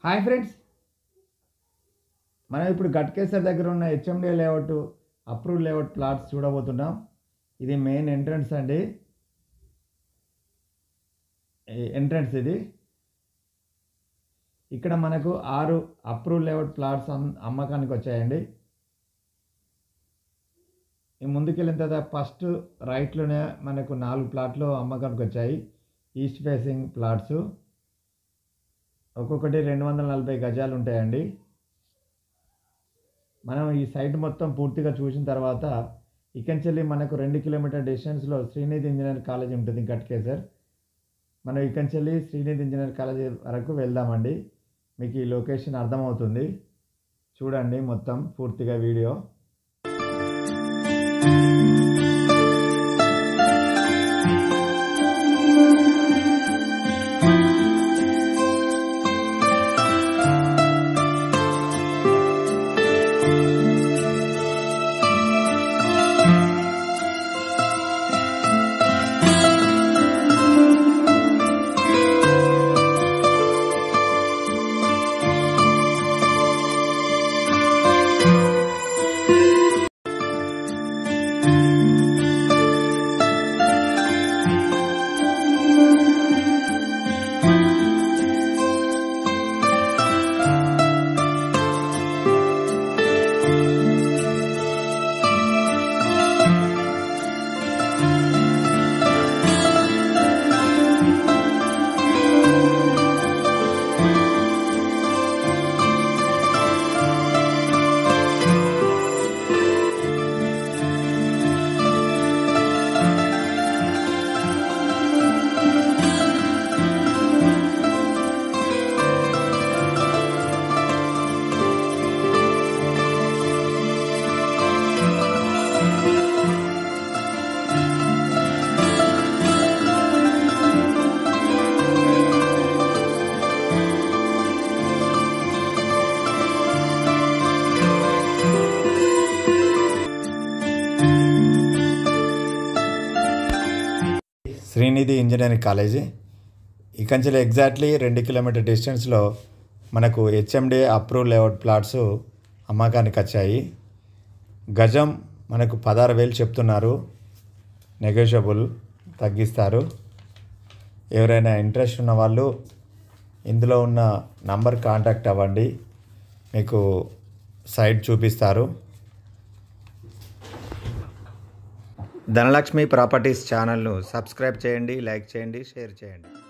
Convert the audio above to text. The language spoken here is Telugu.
హాయ్ ఫ్రెండ్స్ మనం ఇప్పుడు గట్కేసర్ దగ్గర ఉన్న HMD layout approve layout plots చూడబోతున్నాం ఇది మెయిన్ ఎంట్రన్స్ అండి ఎంట్రన్స్ ఇది ఇక్కడ మనకు ఆరు అప్రూవ్ లేఅవుట్ ప్లాట్స్ అమ్- అమ్మకానికి వచ్చాయండి ఈ ముందుకెళ్ళిన తర్వాత ఫస్ట్ రైట్లోనే మనకు నాలుగు ప్లాట్లు అమ్మకానికి వచ్చాయి ఈస్ట్ ఫేసింగ్ ప్లాట్స్ ఒక్కొక్కటి రెండు వందల నలభై గజాలు ఉంటాయండి మనం ఈ సైట్ మొత్తం పూర్తిగా చూసిన తర్వాత ఇకంచెల్లి మనకు రెండు కిలోమీటర్ డిస్టెన్స్లో శ్రీనిధి ఇంజనీర్ కాలేజ్ ఉంటుంది గట్కేసర్ మనం ఇకంచెల్లి శ్రీనిధి ఇంజనీర్ కాలేజ్ వరకు వెళ్దామండి మీకు ఈ లొకేషన్ అర్థమవుతుంది చూడండి మొత్తం పూర్తిగా వీడియో శ్రీనిధి ఇంజనీరింగ్ కాలేజీ ఇకంచెలు ఎగ్జాక్ట్లీ రెండు కిలోమీటర్ డిస్టెన్స్లో మనకు హెచ్ఎండి అప్రూవ్ లేఅవుట్ ప్లాట్స్ అమ్మకానికి వచ్చాయి గజం మనకు పదహారు వేలు చెప్తున్నారు నెగోషియబుల్ తగ్గిస్తారు ఎవరైనా ఇంట్రెస్ట్ ఉన్న వాళ్ళు ఇందులో ఉన్న నంబర్ కాంటాక్ట్ అవ్వండి మీకు సైట్ చూపిస్తారు ధనలక్ష్మి ప్రాపర్టీస్ ఛానల్ను సబ్స్క్రైబ్ చేయండి లైక్ చేయండి షేర్ చేయండి